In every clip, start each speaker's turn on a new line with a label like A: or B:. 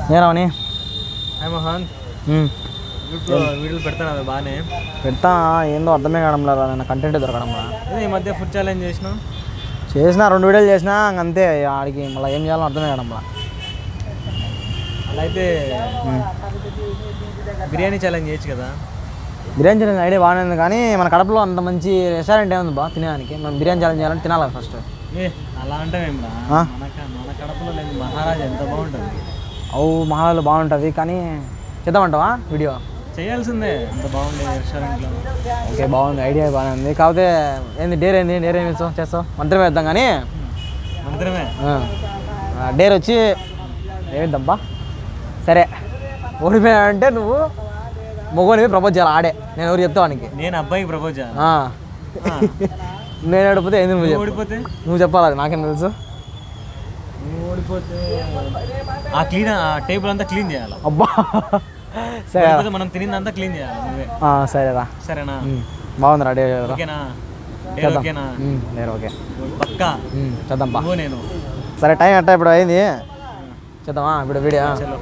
A: ఏరావని
B: hi Mohan యూట్యూబ్లో వీడియోలు పెడతాను అవి బాగానే
A: పెడతా ఏందో అర్థమే కావడం లేదా నేను కంటెంట్ దొరకడం రా
B: అదే ఈ మధ్య ఫుడ్ ఛాలెంజ్ చేసినావు
A: చేసిన రెండు వీడియోలు చేసినా ఇంక అంతే ఆడికి మళ్ళీ ఏం చేయాలో అర్థమే కావడం రా
B: అలా అయితే బిర్యానీ ఛాలెంజ్ చేయొచ్చు కదా
A: బిర్యానీ ఛాలెంజ్ ఐడియా బాగానే ఉంది కానీ మన కడపలో అంత మంచి రెస్టారెంట్ ఏముంది బా తినడానికి మనం బిర్యానీ ఛాలెంజ్ చేయాలంటే తినాలి ఫస్ట్
B: ఏ అలా అంటే ఏమిరా
A: ఆ?
B: మన క- మన కడపలో లేదు మహారాజ్ ఎంత బాగుంటుంది
A: అవు మహాలు బాగుంటుంది కానీ చేద్దామంటావా వీడియో
B: చేయాల్సిందే అంత బాగుండే రెస్టారెంట్లో
A: ఓకే బాగుంది ఐడియా బాగానే ఉంది కాకపోతే ఏంది డేర్ ఏంది డేర్ ఏమి ఇస్తావు చేస్తావు మంత్రం వేద్దాం కానీ
B: మంత్రమే
A: ఆ, డేర్ వచ్చి ఏమిద్దబ్బా సరే ఓడిపోయాడంటే నువ్వు మొగోనివి ప్రపోజ్ చేయాలి ఆడే నేను ఎవరు చెప్తావు వానికి
B: నేను అబ్బాయికి ప్రపోజ్ చేయాలి
A: ఆ. నేను ఓడిపోతే ఏంది నువ్వు
B: నువ్వు
A: చెప్పు
B: ఓడిపోతే
A: నువ్వు చెప్పాలి అది నాకేం తెలుసు
B: నువ్వు ఓడిపోతే ఆ క్లీన్ ఆ టేబుల్ అంతా క్లీన్ చేయాలి
A: అబ్బా సరే
B: ఓడిపోతే మనం తినిందంతా క్లీన్ చేయాలి నువ్వే
A: ఆ, సరేరా
B: సరేనా
A: ఉమ్, బాగుందిరా డే
B: ఓకేనా డేర్ ఓకేనా
A: నేను ఓకే
B: పక్కా
A: ఉమ్, చేద్దాంపా
B: నువ్వు నేను
A: సరే టైం అట్టా ఇప్పుడు అయింది చేద్దామా ఇప్పుడు వీడియో
B: చలో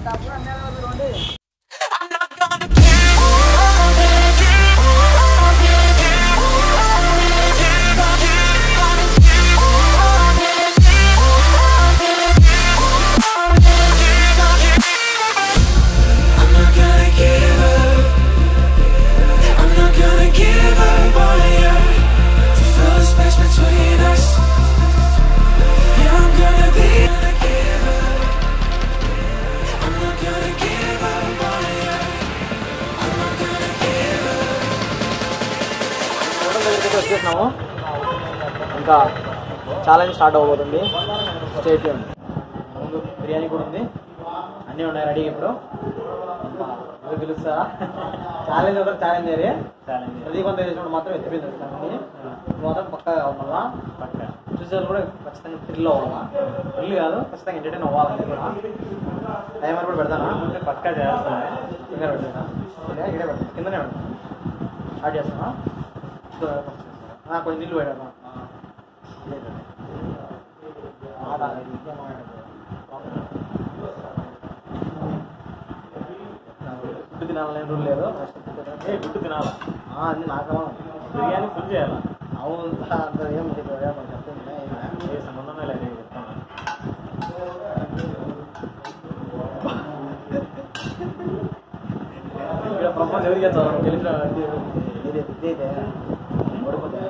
C: I'm not gonna give up. I'm not gonna give up on you. To fill the space between us. Yeah, I'm gonna be. Gonna give up. I'm not gonna give up on you. I'm not gonna give up.
A: Hotel దగ్గరికి వచ్చేసినాము ఇంకా challenge start అవబోతుంది state ముందు బిర్యానీ కూడా ఉంది అన్నీ ఉన్నాయి ready ఇప్పుడు ఇంకా ఎవరు గెలుస్తారా ఛాలెంజ్ ఒకటి ఛాలెంజ్ అది ప్రదీప్ అంతా చేసినప్పుడు మాత్రం ఎత్తిపోయింది అన్ని. ఇప్పుడు మాత్రం పక్కా కావాలి మళ్ళా పక్కా చూసేవాళ్ళు కూడా ఖచ్చితంగా థ్రిల్ అవ్వాలా థ్రిల్ కాదు ఖచ్చితంగా ఎంటర్టైన్ అవ్వాలి కూడా టైమర్ కూడా పెడతానా పక్కా చేస్తాను కింద పెడతానా ఇక్కడే ఇక్కడే పెడతాను కిందనే పెడతాను స్టార్ట్ చేస్తానా ఆ, కొంచెం నీళ్ళు పెట్టాను గుడ్డు తినాలని రూల్ లేదు
B: ఏ గుడ్డు తినాలా
A: అది నాకు
B: బిర్యానీ ఫుల్ చేయాలా
A: అవును అంత ఏం చెప్పారు చెప్తుంది
B: ఏ సంబంధమే లేదు నేను చెప్తాను
A: ఇక్కడ ప్రపంచం ఎవరికి చేస్తారు తెలిసిన ఇదే ఇదే ఓడిపోతే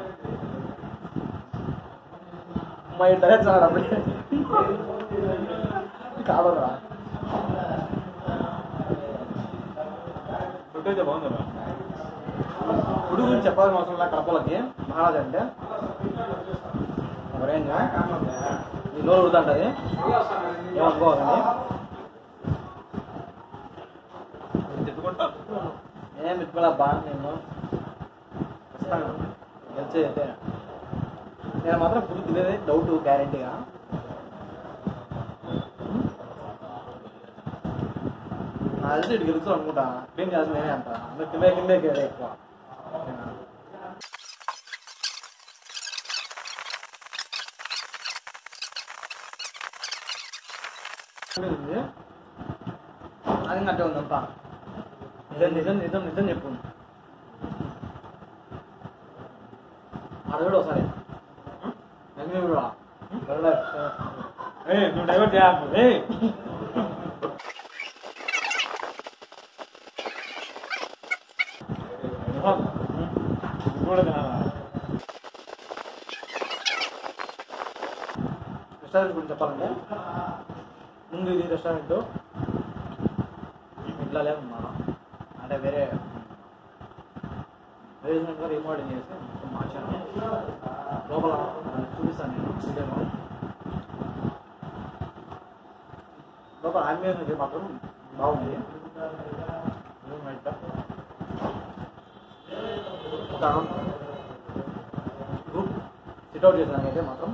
A: మా ఇంటరే చాడు అప్పుడే కాదరా
B: ఫుడ్ అయితే బాగుందా
A: గుడి గురించి చెప్పాల్సిన అవసరం లేదు కడపలకి మహారాజు అంటే రేంజ్ ఈ నోరు ఉడుతుంటది ఏమనుకోవాలండి
B: తిట్టుకుంటా
A: ఏం పెట్టుకోలేబ్బా నేను వస్తాను గెలిచేది అయితే నేను మాత్రం ఫుడ్ తినేది డౌట్ గ్యారంటీగా నా తెలిసి ఇటు గెలుస్తాను అనుకుంటా క్లీన్ చేయాల్సింది నేనే అంట అందరు కింద కిందే కదా ఎక్కువ ఉంది. అది అట్టే ఉందంతా నిజం నిజం నిజం నిజం చెప్పు అడగడు ఒకసారి నన్ను కూడా
B: ఏ నువ్వు డైవర్ట్ చేయకు ఏ కూడా తినాలా
A: రెస్టారెంట్ గురించి చెప్పాలంటే ముందు ఇది రెస్టారెంట్ ఇట్లా లేదు మనం అంటే వేరే వేరే రీమోడలింగ్ చేసి మొత్తం మార్చాను లోపల చూపిస్తాను నేను వీడియోలో లోపల ఆంబియన్స్ ఇది మాత్రం బాగుంది రూమ్ బయట ఒక గ్రూప్ సిట్అవుట్ చేసినాకైతే మాత్రం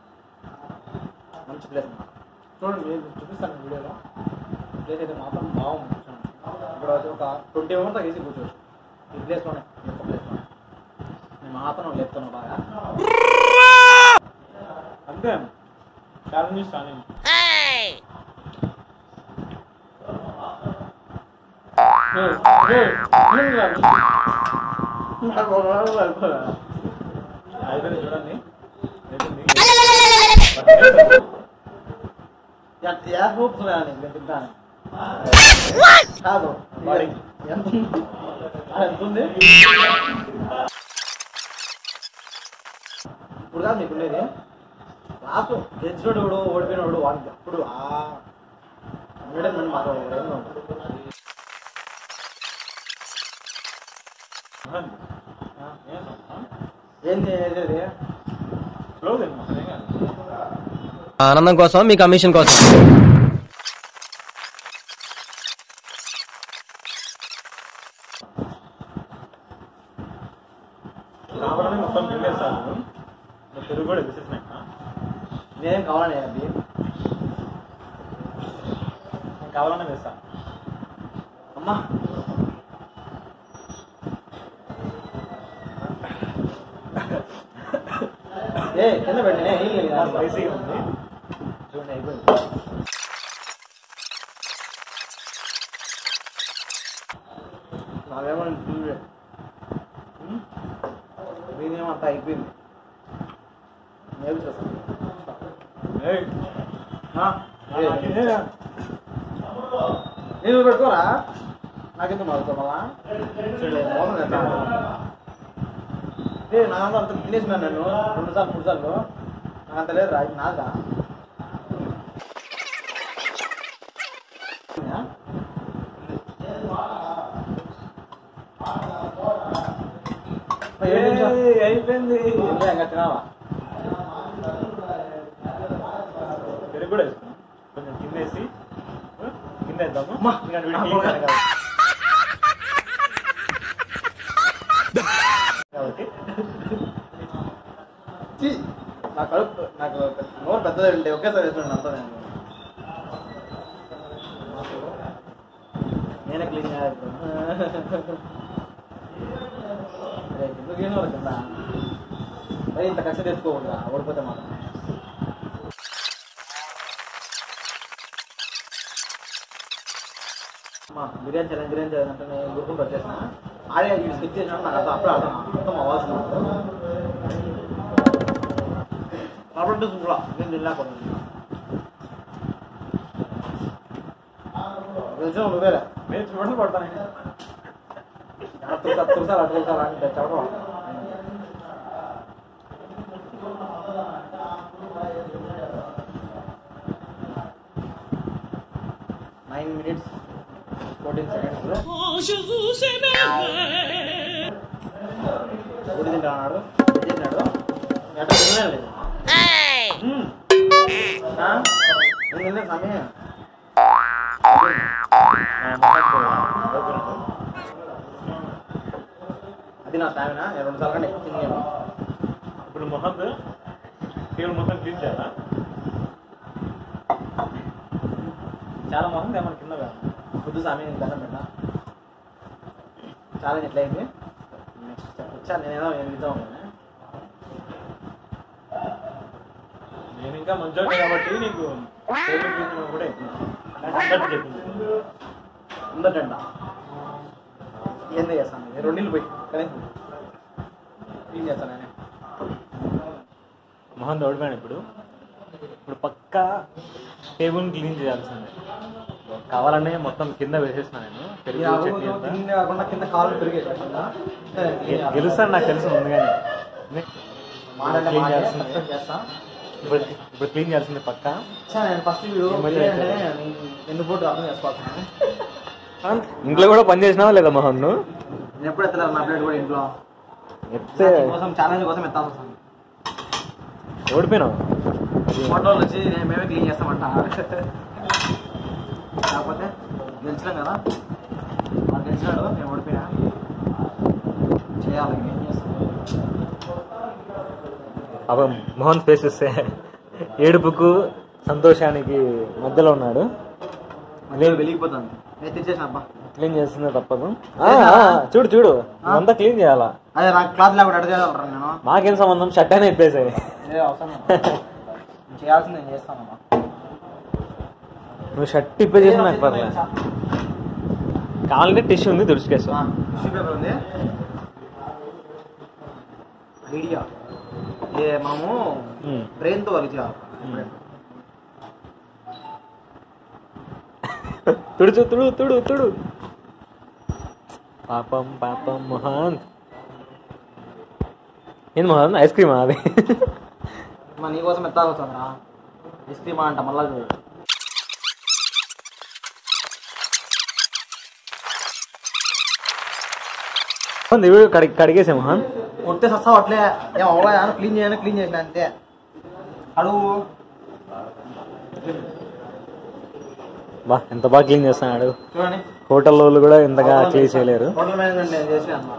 A: మంచి ప్లేస్ అన్నమాట చూడండి నేను చూపిస్తాను వీడియోలో ప్లేస్ అయితే మాత్రం బాగుంది చూడండి. ఇక్కడ వచ్చి ఒక ట్వంటీ మెంబర్స్ దాకా ఈజీ కూర్చోవచ్చు ఈ ప్లేస్లోనే ఈ యొక్క ప్లేస్లోనే నేను మాత్రం లేపుతున్నా బాగా
B: అంతే ఛాలెంజ్ ఛాలెంజ్ అయిపోయింది చూడండి అయిపోయింది.
A: యా హోప్ నేను తింటాను కాదు
B: Body.
A: ఎంత ఉంది? ఆ, ఎంత ఉంది ఇప్పుడు కాదు నీకు ఉండేది లాస్ట్ గెలిచినోడు కూడా ఓడిపోయినోడు వాడికి అప్పుడు ఆ ఎంటర్టైన్మెంట్ మాకు ఏమో.
B: మహన్,
A: ఆ,
B: ఏం అమ్మా?
A: ఏంది ఏది
B: స్లో తిను, మహన్, ఏం కాదు.
D: ఆనందం కోసం మీ కమిషన్ కోసం
B: కావాలని మొత్తం గిల్లేస్తాను నువ్వు పెరుగు కూడా విసేసినాక
A: నేనేం కావాలని అది
B: నేను కావాలనే వేస్తాను
A: అమ్మా ఏ కింద పెట్టినే ఏం లేదు కదా.
B: స్పైసీగా ఉంది
A: చూడండి అయిపోయింది నాకేమో మీదేమో అంతా అయిపోయింది నేర్చేస్తాను
B: ఏయ్, నా, నా,
A: ఏ.
B: నాకు ఇదేనా?
A: నేను పెట్టుకోరా నాకెందుకు మారుతావు మళ్ళా చూడలే మోసం చేస్తాను ఏ నాకంతా అంత తినేసినాను నన్ను రెండు సార్లు మూడు సార్లు నాకు అంత లేదు రా ఇది నాదా ఏడు నిమిషాలు.
B: ఏయ్, అయిపోయింది
A: ఇంకా ఇంకా తినావా
B: పెరుగు కూడా వేసుకున్నాం కొంచెం కింద వేసి ఆ, కింద వేద్దాము
A: అమ్మా.
B: ఎందుకంటే వీడికి clean చేయాలి కాబట్టి. కాబట్టి
A: ఛీ, నా కడుపు నాకు నోరు పెద్దది ఉంటే ఒకేసారి వేస్తున్నాను అంతా నేను నేనే క్లీన్ చేయాలి అరే, ఎందుకు ఏం వాళ్ళు కింద మరి ఇంత కష్టం తెచ్చుకోకూడదా ఓడిపోతే మాత్రం మా బిర్యానీ చేయాలి బిర్యానీ చేయాలంటే నేను గుర్తుకు వచ్చేసిన ఆడే వీడు స్కిప్ చేసినాడు నాకు అర్థం అప్పుడు అర్థం మొత్తం అవ్వాల్సింది కాబట్టి కూడా నేను తినలేకపోతున్నాను తెలిసిన నువ్వేరా
B: నేను చూడండి పడతాను
A: తులసాలు తులసాలు అటు తులసాలు అని చెప్పడం నైన్ మినిట్స్ ఫోర్టీన్ సెకండ్స్ గుడి తింటా అన్నాడు తిన్నాడు ఎట్లా తినలేదు లేదు మ్మ్. ఆ? నేను తినలేదు సమయం అది నా స్టామినా నేను రెండు సార్లు కంటే ఎక్కువ తిన్నాను
B: ఇప్పుడు మొహద్ టేబుల్ మొత్తం క్లీన్ చేయాలా చాలా మొహం ఏమన్నా కింద వేయాలా?
A: పొద్దు సమయం దండం పెట్టా చాలా ఎట్లయింది నెక్స్ట్ వచ్చా నేనేదో నేను ఇద్దాం
B: నేను ఇంకా మంచోడు కాబట్టి నీకు టేబుల్ క్లీన్ చేయడం కూడా ఎక్కువ. నాకు అందరికీ చెప్పింది
A: ఉందటంట ఏందో చేస్తాను నేను రెండు నీళ్ళు పోయి కనీసం క్లీన్ చేస్తాను నేనే
B: మొహన్ ఓడిపోయాను ఇప్పుడు ఇప్పుడు పక్కా టేబుల్ క్లీన్ చేయాల్సిందే కావాలనే మొత్తం కింద వేసేసిన నేను పెరుగు చట్నీ అంతా
A: కింద కాకుండా కింద కాలు పెరిగేటట్టుందా
B: గె- గెలుస్తాను నాకు తెలుసు ముందుగానే
A: మాడంటే
B: క్లీన్
A: మాడే,
B: చేయాల్సిందే
A: సక్సెస్ చేస్తా
B: ఇప్పుడు ఇప్పుడు క్లీన్ చేయాల్సిందే పక్కా
A: చా, నేను ఫస్ట్ వీడియో
B: ఏమైతే
A: అంటే ఎందుకు పోటీ అర్థం చేసుకోవాల్సింది
B: ఇంట్లో కూడా పని చేసినావా లేదా మోహన్ నువ్వు
A: నేను ఎప్పుడు ఎత్తలేదు నా ప్లేట్ కూడా ఇంట్లో
B: ఎత్తే
A: కోసం ఛాలెంజ్ కోసం ఎత్తాల్సి వస్తుంది
B: ఓడిపోయినావు
A: ఫోటోలు వచ్చి నేను మేమే క్లీన్ చేస్తామంట కాకపోతే గెలిచినాం కదా వాడు గెలిచినాడు నేను ఓడిపోయినా చేయాలి ఏం చేస్తాం
B: అప్పుడు మోహన్ ఫేస్ చూస్తే ఏడుపుకు సంతోషానికి మధ్యలో ఉన్నాడు
A: మళ్ళీ వెలిగిపోతుంది నేను తెచ్చేసిన అబ్బా
B: క్లీన్ చేస్తుందే తప్పదు ఆ, ఆ, చూడు చూడు అంతా క్లీన్ చేయాలా
A: అదే నాకు క్లాత్ లేకుండా అడిగి చేయాలరా నేను
B: మాకేం సంబంధం షర్ట్ అయినా ఇప్పేసాయి
A: ఏ అవసరం లేదు. నేను చేయాల్సింది నేను చేస్తానమ్మా
B: నువ్వు షర్ట్ ఇప్పేసేసి నాకు పర్లేదు కావాలంటే టిష్యూ ఉంది తుడుచుకేస్తా
A: టిష్యూ పేపర్ ఉంది ఐడియా ఏ మనము
B: ఉమ్.
A: బ్రెయిన్తో వర్క్ చేయాలి
B: తుడుచు తుడు తుడు తుడు పాపం పాపం మహాన్ ఏంది మహాన్ ఐస్ క్రీమా అది
A: మా నీకోసం మెత్తగా వస్తుందిరా ఐస్ క్రీమ్ అంట మళ్ళా చూడు
B: ఇది కూడా కడిగి కడిగేసే మహాన్
A: కొట్టే సస్తా అట్లే ఏం అవ్వా క్లీన్ చేయని క్లీన్ చేసిన అంతే అడుగు
B: బా ఎంత బాగా క్లీన్ చేస్తున్నాడు
A: చూడండి
B: హోటల్ వాళ్ళు కూడా ఇంతగా క్లీన్ చేయలేరు
A: హోటల్ మేనేజ్మెంట్ నేను చేసిన అనమాట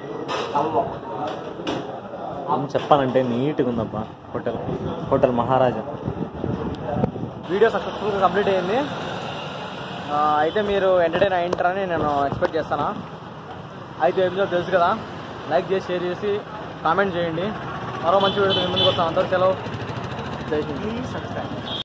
B: ఏం చెప్పాలంటే నీట్గా ఉందబ్బా హోటల్ హోటల్ మహారాజా
A: వీడియో సక్సెస్ఫుల్గా కంప్లీట్ అయ్యింది ఆ, అయితే మీరు ఎంటర్టైన్ అయింటారని నేను ఎక్స్పెక్ట్ చేస్తాను అయితే ఎపిసోడ్ తెలుసు కదా లైక్ చేసి షేర్ చేసి కామెంట్ చేయండి మరో మంచి వీడియోతో మీ ముందుకు వస్తాను అందరూ సెలవు జై హింద్